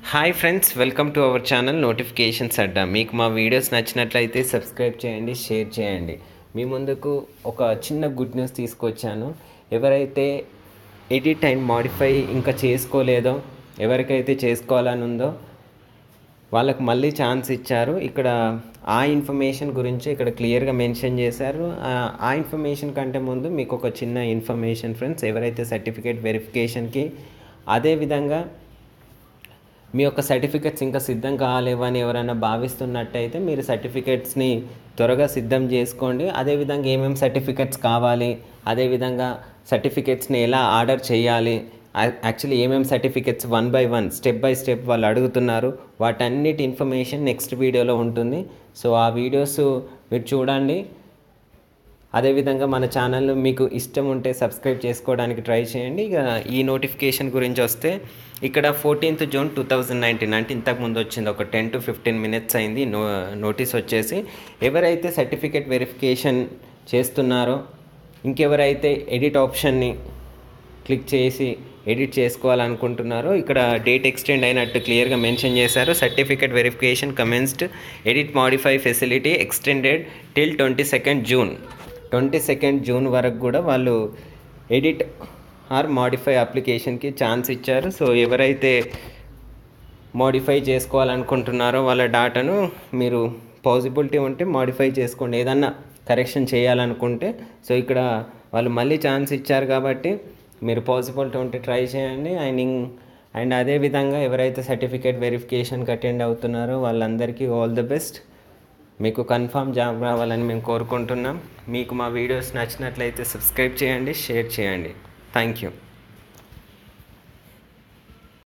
hi friends welcome to our channel notifications అడ్డా మీకు మా వీడియోస్ నచ్చినట్లయితే సబ్స్క్రైబ్ చేయండి షేర్ చేయండి మీ ముందుకు ఒక చిన్న గుడ్ న్యూస్ తీసుకొచ్చాను ఎవరైతే ఎడిట్ అండ్ మాడిఫై ఇంకా చేసుకోలేదో ఎవరికైతే చేసుకోవాలని ఉందో వాళ్ళకు మళ్ళీ ఛాన్స్ ఇచ్చారు ఇక్కడ ఆ ఇన్ఫర్మేషన్ గురించి ఇక్కడ క్లియర్గా మెన్షన్ చేశారు ఆ- ఆ ఇన్ఫర్మేషన్ కంటే ముందు మీకు ఒక చిన్న ఇన్ఫర్మేషన్ ఫ్రెండ్స్ ఎవరైతే సర్టిఫికేట్ వెరిఫికేషన్కి అదేవిధంగా మీ యొక్క సర్టిఫికెట్స్ ఇంకా సిద్ధం కాలేవని ఎవరైనా భావిస్తున్నట్టయితే మీరు సర్టిఫికెట్స్ని త్వరగా సిద్ధం చేసుకోండి అదేవిధంగా ఏమేమి సర్టిఫికెట్స్ కావాలి అదేవిధంగా సర్టిఫికెట్స్ని ఎలా ఆర్డర్ చేయాలి యాక్చువల్లీ ఏమేమి certificates one by one step by step వాళ్ళు అడుగుతున్నారు వాటన్నిటి ఇన్ఫర్మేషన్ నెక్స్ట్ వీడియోలో ఉంటుంది సో ఆ వీడియోస్ మీరు చూడండి అదేవిధంగా మన ఛానల్ మీకు ఇష్టం ఉంటే సబ్స్క్రైబ్ చేసుకోవడానికి ట్రై చేయండి ఇక ఈ నోటిఫికేషన్ గురించి వస్తే ఇక్కడ fourteenth June two thousand nineteen అంటే ఇంతకు ముందు వచ్చింది ఒక టెన్ టు ఫిఫ్టీన్ మినిట్స్ అయింది నో నోటీస్ వచ్చేసి ఎవరైతే సర్టిఫికేట్ వెరిఫికేషన్ చేస్తున్నారో ఇంకెవరైతే ఎడిట్ ఆప్షన్ని క్లిక్ చేసి ఎడిట్ చేసుకోవాలనుకుంటున్నారో ఇక్కడ డేట్ ఎక్స్టెండ్ అయినట్టు క్లియర్గా మెన్షన్ చేశారు certificate verification commenced edit modify facility extended till twenty second June twenty second June వరకు కూడా వాళ్ళు ఎడిట్ ఆర్ మాడిఫై అప్లికేషన్కి ఛాన్స్ ఇచ్చారు సో ఎవరైతే మోడిఫై చేసుకోవాలనుకుంటున్నారో వాళ్ళ డాటాను మీరు పాసిబిలిటీ ఉంటే మోడిఫై చేసుకోండి ఏదన్నా కరెక్షన్ చేయాలనుకుంటే సో ఇక్కడ వాళ్ళు మళ్ళీ ఛాన్స్ ఇచ్చారు కాబట్టి మీరు పాసిబిలిటీ ఉంటే ట్రై చేయండి అండ్ ఇం- అండ్ అదేవిధంగా ఎవరైతే సర్టిఫికేట్ వెరిఫికేషన్కి అటెండ్ అవుతున్నారో వాళ్ళందరికీ ఆల్ ది బెస్ట్ మీకు కన్ఫామ్ జాబ్ రావాలని మేము కోరుకుంటున్నాం మీకు మా వీడియోస్ నచ్చినట్లయితే సబ్స్క్రైబ్ చేయండి షేర్ చేయండి థ్యాంక్ యూ